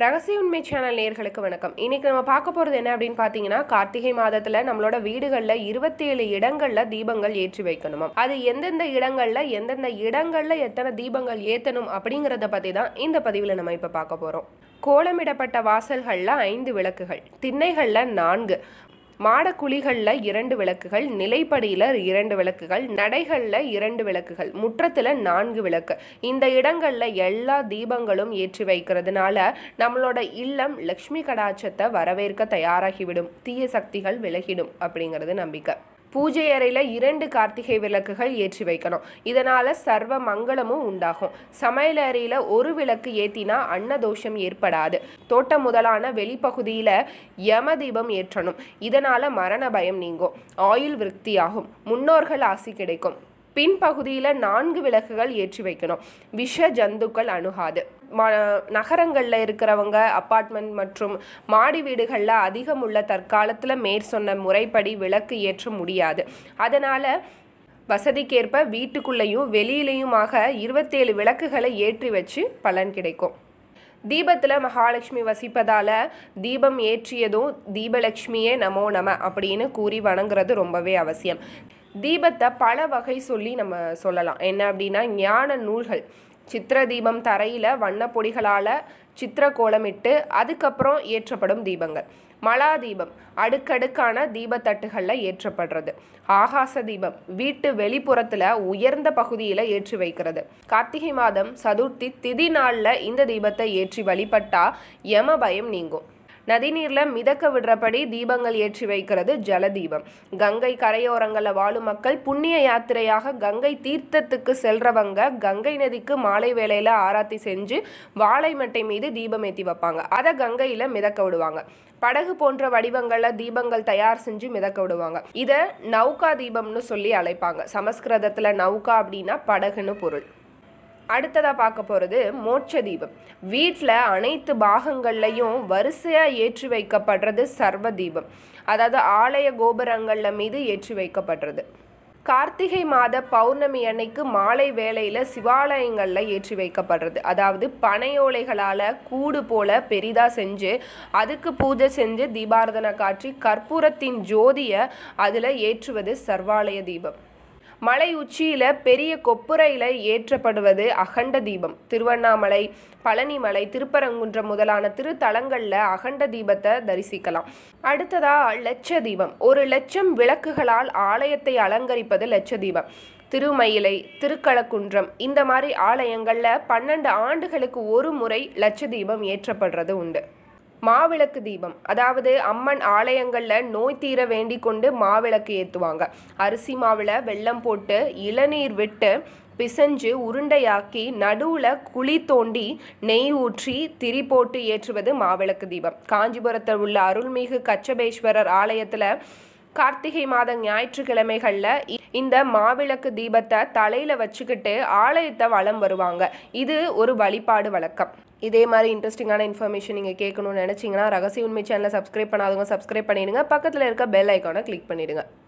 ரகசிய உண்மை சேனல் நேயர்களுக்கு வணக்கம் இன்னைக்கு நம்ம பார்க்க போகிறது என்ன அப்படின்னு பார்த்தீங்கன்னா கார்த்திகை மாதத்தில் நம்மளோட வீடுகளில் இருபத்தி ஏழு இடங்களில் தீபங்கள் ஏற்றி வைக்கணுமா அது எந்தெந்த இடங்களில் எந்தெந்த இடங்களில் எத்தனை தீபங்கள் ஏற்றணும் அப்படிங்கிறத பற்றி தான் இந்த பதிவில் நம்ம இப்போ பார்க்க போகிறோம் கோலமிடப்பட்ட வாசல்களில் ஐந்து விளக்குகள் திண்ணைகளில் நான்கு மாடக்குழிகளில் இரண்டு விளக்குகள் நிலைப்படியில் இரண்டு விளக்குகள் நடைகளில் இரண்டு விளக்குகள் முற்றத்தில் நான்கு விளக்கு இந்த இடங்களில் எல்லா தீபங்களும் ஏற்றி வைக்கிறதுனால நம்மளோட இல்லம் லக்ஷ்மி கடாட்சத்தை வரவேற்க தயாராகிவிடும் தீய சக்திகள் விலகிடும் அப்படிங்கிறது நம்பிக்கை பூஜை அறையில் இரண்டு கார்த்திகை விளக்குகள் ஏற்றி வைக்கணும் இதனால சர்வ மங்களமும் உண்டாகும் சமையல் அறையில் ஒரு விளக்கு ஏற்றினா அன்னதோஷம் ஏற்படாது தோட்டம் முதலான வெளிப்பகுதியில் யம தீபம் ஏற்றணும் இதனால மரண பயம் நீங்கும் ஆயுள் விருத்தியாகும் முன்னோர்கள் ஆசி கிடைக்கும் பின்பகுதியில் நான்கு விளக்குகள் ஏற்றி வைக்கணும் விஷ ஜந்துக்கள் அணுகாது ம நகரங்களில் இருக்கிறவங்க அப்பார்ட்மெண்ட் மற்றும் மாடி வீடுகளில் அதிகம் உள்ள தற்காலத்தில் மேற் சொன்ன முறைப்படி விளக்கு ஏற்ற முடியாது அதனால் வசதிக்கேற்ப வீட்டுக்குள்ளேயும் வெளியிலையுமாக இருபத்தேழு விளக்குகளை ஏற்றி வச்சு பலன் கிடைக்கும் தீபத்தில் மகாலட்சுமி வசிப்பதால் தீபம் ஏற்றியதும் தீபலட்சுமியே நமோ நம அப்படின்னு கூறி வணங்குறது ரொம்பவே அவசியம் தீபத்தை பல வகை சொல்லி நம்ம சொல்லலாம் என்ன அப்படின்னா ஞான நூல்கள் சித்திர தீபம் தரையில் வண்ணப்பொடிகளால் சித்திர கோலமிட்டு அதுக்கப்புறம் ஏற்றப்படும் தீபங்கள் மலா தீபம் அடுக்கடுக்கான தீபத்தட்டுகளில் ஏற்றப்படுறது ஆகாச தீபம் வீட்டு வெளிப்புறத்தில் உயர்ந்த பகுதியில் ஏற்றி வைக்கிறது கார்த்திகை மாதம் சதுர்த்தி திதி நாளில் இந்த தீபத்தை ஏற்றி வழிபட்டா யம பயம் நீங்கும் நதிநீரில் மிதக்க விடுறபடி தீபங்கள் ஏற்றி வைக்கிறது ஜல தீபம் கங்கை கரையோரங்களில் வாழும் மக்கள் புண்ணிய யாத்திரையாக கங்கை தீர்த்தத்துக்கு செல்றவங்க கங்கை நதிக்கு மாலை வேளையில் ஆராத்தி செஞ்சு வாழை மட்டை மீது தீபம் ஏற்றி வைப்பாங்க அதை கங்கையில் மிதக்க விடுவாங்க படகு போன்ற வடிவங்களில் தீபங்கள் தயார் செஞ்சு மிதக்க விடுவாங்க இதை நௌகா தீபம்னு சொல்லி அழைப்பாங்க சமஸ்கிருதத்தில் நௌகா அப்படின்னா படகுன்னு பொருள் அடுத்ததாக பார்க்க போகிறது மோட்ச தீபம் வீட்டில் அனைத்து பாகங்கள்லையும் வரிசையாக ஏற்றி வைக்கப்படுறது சர்வ தீபம் அதாவது ஆலய கோபுரங்களில் மீது ஏற்றி வைக்கப்படுறது கார்த்திகை மாத பௌர்ணமி அன்னைக்கு மாலை வேளையில் சிவாலயங்களில் ஏற்றி வைக்கப்படுறது அதாவது பனையோலைகளால் கூடு போல பெரிதாக செஞ்சு அதுக்கு பூஜை செஞ்சு தீபாரதனை காட்சி கற்பூரத்தின் ஜோதியை அதில் ஏற்றுவது சர்வாலய தீபம் மலை உச்சியில் பெரிய கொப்புரையில் ஏற்றப்படுவது அகண்ட தீபம் திருவண்ணாமலை பழனிமலை திருப்பரங்குன்றம் முதலான திருத்தலங்களில் அகண்ட தீபத்தை தரிசிக்கலாம் அடுத்ததா லட்ச தீபம் ஒரு லட்சம் விளக்குகளால் ஆலயத்தை அலங்கரிப்பது லட்ச தீபம் திருமயிலை திருக்கலக்குன்றம் இந்த மாதிரி ஆலயங்களில் பன்னெண்டு ஆண்டுகளுக்கு ஒரு முறை லட்ச தீபம் ஏற்றப்படுறது உண்டு மாவிளக்கு தீபம் அதாவது அம்மன் ஆலயங்களில் நோய் தீர வேண்டி கொண்டு மாவிளக்கு ஏற்றுவாங்க அரிசி மாவில் வெல்லம் போட்டு இளநீர் விட்டு பிசைஞ்சு உருண்டையாக்கி நடுவில் குழி தோண்டி நெய் ஊற்றி திரி போட்டு ஏற்றுவது மாவிளக்கு தீபம் காஞ்சிபுரத்தில் உள்ள அருள்மிகு கச்சபேஸ்வரர் ஆலயத்தில் கார்த்திகை மாத ஞாயிற்றுக்கிழமைகளில் இந்த மாவிளக்கு தீபத்தை தலையில் வச்சுக்கிட்டு ஆலயத்தை வலம் வருவாங்க இது ஒரு வழிபாடு வழக்கம் இதே மாதிரி இன்ட்ரெஸ்டிங்கான இன்ஃபர்மேஷன் நீங்கள் கேட்கணும்னு நினச்சிங்கன்னா ரகசிய உண்மை சேனலை சப்ஸ்கிரைப் பண்ணாதவங்க சப்ஸ்கிரைப் பண்ணிடுங்க பக்கத்தில் இருக்க பெல் ஐக்கானை கிளிக் பண்ணிடுங்க